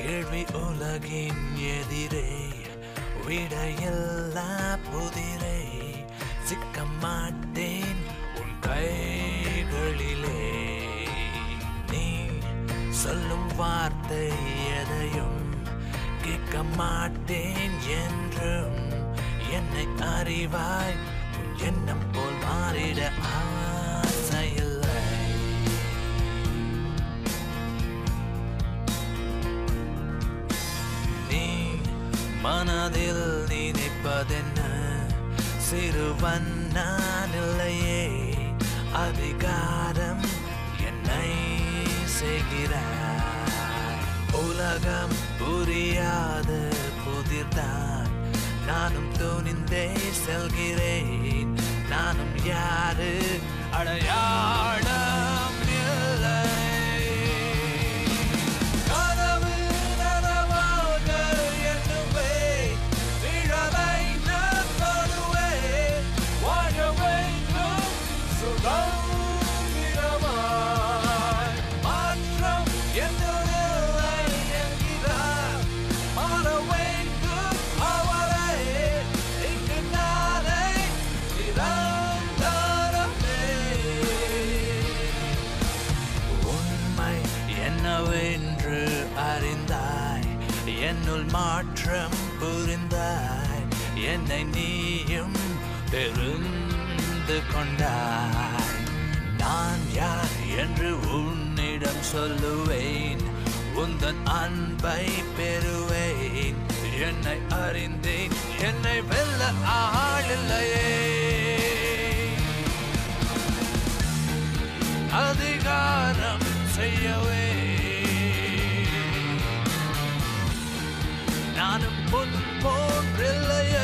கேள்வி உலகின் எதிரே விடையெல்லா புதிரே சிக்க மாட்டேன் உன் கைகளிலே நீ சொல்லும் வார்த்தை எதையும் கேட்க மாட்டேன் என்றும் என்னை அறிவாய் உன் எண்ணம் போல் மாறிட ஆசையில்லை நீ மனதில் நினைப்பதென்ன சிறுவன் நான் இல்லையே அதிகாரம் என்னை செய்கிறாய் உலகம் புரியாத புதிர்தான் நானும் துணிந்தே செல்கிறேன் நானும் யாரு அடையாளம் இல்லை கனவு நனவாக எண்ணுவே, நிழலை நான் தொடுவேன், வாழ வேண்டும் சுதந்திரமாய். மாற்றம் என்னுள்ளே என்கிறார், மாற வேண்டும் அவரே, இங்கு நானே நிரந்தரமே. உண்மை என்னவென்று அறிந்தாய் என்னுள் மாற்றம் புரிந்தாய் என்னை நீயும் தெரிந்து கொண்டாய் நான் யார் என்று உன்னிடம் சொல்லுவேன் உந்தன் அன்பை பெறுவேன் என்னை அறிந்தேன் என்னை வெல்ல ஆளில்லையே அதிகாரம் செய்யவே நானும் முன் போன்றில்லையே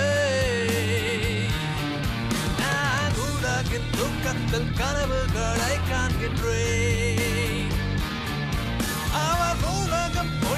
நான் உலகின் தூக்கத்தில் கனவுகளை காண்கின்றேன் அவர் உலகம்